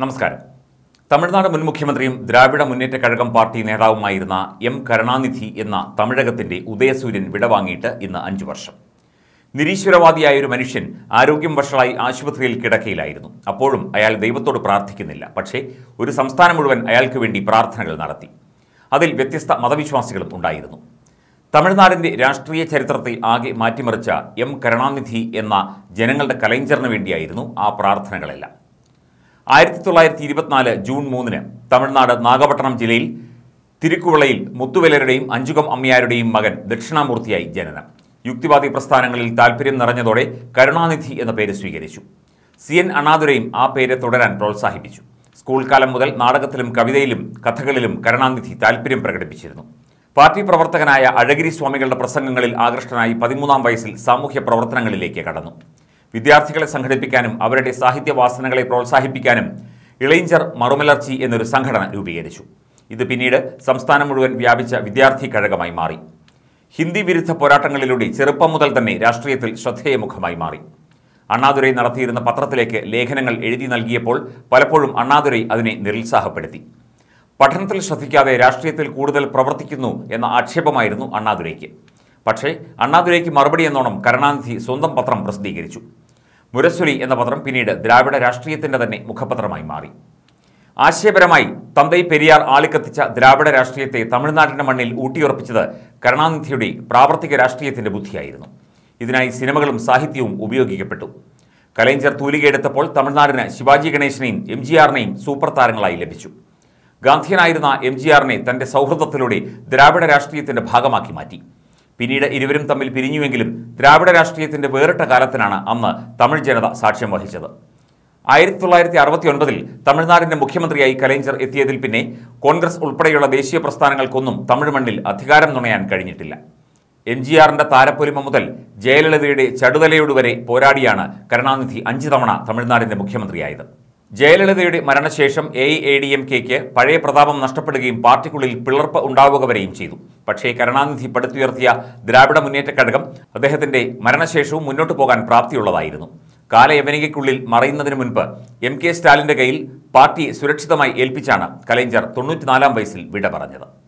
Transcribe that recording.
നമസ്കാരം തമിഴ്നാട് മുൻ മുഖ്യമന്ത്രിയും ദ്രാവിഡ മുന്നേറ്റ കഴകം പാർട്ടി നേതാവുമായിരുന്ന എം കരുണാനിധി എന്ന തമിഴകത്തിന്റെ ഉദയസൂര്യൻ വിടവാങ്ങിയിട്ട് ഇന്ന് അഞ്ചു വർഷം നിരീശ്വരവാദിയായ ഒരു മനുഷ്യൻ ആരോഗ്യം വഷളായി ആശുപത്രിയിൽ കിടക്കയിലായിരുന്നു അപ്പോഴും അയാൾ ദൈവത്തോട് പ്രാർത്ഥിക്കുന്നില്ല പക്ഷേ ഒരു സംസ്ഥാനം മുഴുവൻ അയാൾക്ക് വേണ്ടി പ്രാർത്ഥനകൾ നടത്തി അതിൽ വ്യത്യസ്ത മതവിശ്വാസികളും ഉണ്ടായിരുന്നു തമിഴ്നാടിന്റെ രാഷ്ട്രീയ ചരിത്രത്തെ ആകെ മാറ്റിമറിച്ച എം കരുണാനിധി എന്ന ജനങ്ങളുടെ കലൈഞ്ചറിന് വേണ്ടിയായിരുന്നു ആ പ്രാർത്ഥനകളെല്ലാം ആയിരത്തി തൊള്ളായിരത്തി ഇരുപത്തിനാല് ജൂൺ മൂന്നിന് തമിഴ്നാട് നാഗപട്ടണം ജില്ലയിൽ തിരുക്കുവളയിൽ മുത്തുവേലരുടെയും അഞ്ചുകം അമ്മയാരുടെയും മകൻ ദക്ഷിണാമൂർത്തിയായി ജനനം യുക്തിവാദി പ്രസ്ഥാനങ്ങളിൽ താൽപ്പര്യം നിറഞ്ഞതോടെ കരുണാനിധി എന്ന പേര് സ്വീകരിച്ചു സി എൻ അണ്ണാദുരയും ആ പേര് തുടരാൻ പ്രോത്സാഹിപ്പിച്ചു സ്കൂൾ കാലം മുതൽ നാടകത്തിലും കവിതയിലും കഥകളിലും കരുണാനിധി താൽപ്പര്യം പ്രകടിപ്പിച്ചിരുന്നു പാർട്ടി പ്രവർത്തകനായ അഴഗിരി സ്വാമികളുടെ പ്രസംഗങ്ങളിൽ ആകൃഷ്ടനായി പതിമൂന്നാം വയസ്സിൽ സാമൂഹ്യ പ്രവർത്തനങ്ങളിലേക്ക് കടന്നു വിദ്യാർത്ഥികളെ സംഘടിപ്പിക്കാനും അവരുടെ സാഹിത്യ വാസനകളെ പ്രോത്സാഹിപ്പിക്കാനും ഇളയിഞ്ചർ മറുമലർച്ചി എന്നൊരു സംഘടന രൂപീകരിച്ചു ഇത് പിന്നീട് സംസ്ഥാനം മുഴുവൻ വ്യാപിച്ച വിദ്യാർത്ഥി കഴകമായി മാറി ഹിന്ദി വിരുദ്ധ പോരാട്ടങ്ങളിലൂടെ ചെറുപ്പം മുതൽ തന്നെ രാഷ്ട്രീയത്തിൽ ശ്രദ്ധേയമുഖമായി മാറി അണ്ണാദുരൈ നടത്തിയിരുന്ന പത്രത്തിലേക്ക് ലേഖനങ്ങൾ എഴുതി നൽകിയപ്പോൾ പലപ്പോഴും അണ്ണാദുരൈ അതിനെ നിരുത്സാഹപ്പെടുത്തി പഠനത്തിൽ ശ്രദ്ധിക്കാതെ രാഷ്ട്രീയത്തിൽ കൂടുതൽ പ്രവർത്തിക്കുന്നു എന്ന ആക്ഷേപമായിരുന്നു അണ്ണാദുരൈക്ക് പക്ഷേ അണ്ണാദുരൈക്ക് മറുപടി എന്നോണം കരുണാനിധി സ്വന്തം പത്രം പ്രസിദ്ധീകരിച്ചു മുരസ്വരി എന്ന പത്രം പിന്നീട് ദ്രാവിഡ രാഷ്ട്രീയത്തിന്റെ തന്നെ മുഖപത്രമായി മാറി ആശയപരമായി തന്തൈ പെരിയാർ ആളിക്കത്തിച്ച ദ്രാവിഡ രാഷ്ട്രീയത്തെ തമിഴ്നാടിന്റെ മണ്ണിൽ ഊട്ടിയുറപ്പിച്ചത് കരുണാനിധിയുടെ പ്രാവർത്തിക രാഷ്ട്രീയത്തിന്റെ ബുദ്ധിയായിരുന്നു ഇതിനായി സിനിമകളും സാഹിത്യവും ഉപയോഗിക്കപ്പെട്ടു കലൈഞ്ചർ തൂലികയെടുത്തപ്പോൾ തമിഴ്നാടിന് ശിവാജി ഗണേശനെയും എം ജി ആറിനെയും സൂപ്പർ താരങ്ങളായി ലഭിച്ചു ഗാന്ധിയനായിരുന്ന എം ജി ആറിനെ തന്റെ സൗഹൃദത്തിലൂടെ ദ്രാവിഡ രാഷ്ട്രീയത്തിന്റെ ഭാഗമാക്കി മാറ്റി പിന്നീട് ഇരുവരും തമ്മിൽ പിരിഞ്ഞുവെങ്കിലും ദ്രാവിഡ രാഷ്ട്രീയത്തിന്റെ വേറിട്ട കാലത്തിനാണ് അന്ന് തമിഴ് ജനത സാക്ഷ്യം വഹിച്ചത് ആയിരത്തി തൊള്ളായിരത്തി അറുപത്തി ഒൻപതിൽ തമിഴ്നാടിന്റെ മുഖ്യമന്ത്രിയായി കലൈഞ്ചർ എത്തിയതിൽ പിന്നെ കോൺഗ്രസ് ഉൾപ്പെടെയുള്ള ദേശീയ പ്രസ്ഥാനങ്ങൾക്കൊന്നും തമിഴ് മണ്ണിൽ അധികാരം നുണയാൻ കഴിഞ്ഞിട്ടില്ല എം ജി ആറിന്റെ താരപ്പൊലിമ മുതൽ ജയലളിതയുടെ ചടുതലയോട് വരെ പോരാടിയാണ് കരുണാനിധി അഞ്ച് തവണ തമിഴ്നാടിന്റെ മുഖ്യമന്ത്രിയായത് ജയലളിതയുടെ മരണശേഷം എ ഐ ഡി എം കെക്ക് പഴയ പ്രതാപം നഷ്ടപ്പെടുകയും പാർട്ടിക്കുള്ളിൽ പിളർപ്പ് ഉണ്ടാവുക വരെയും ചെയ്തു പക്ഷേ കരുണാനിധി പടുത്തുയർത്തിയ ദ്രാവിഡ മുന്നേറ്റ ഘടകം അദ്ദേഹത്തിന്റെ മരണശേഷവും മുന്നോട്ടു പോകാൻ പ്രാപ്തിയുള്ളതായിരുന്നു കാലയവനികയ്ക്കുള്ളിൽ മറയുന്നതിന് മുൻപ് എം കെ സ്റ്റാലിന്റെ കയ്യിൽ പാർട്ടി സുരക്ഷിതമായി ഏൽപ്പിച്ചാണ് കലൈഞ്ചർ തൊണ്ണൂറ്റിനാലാം വയസ്സിൽ വിട പറഞ്ഞത്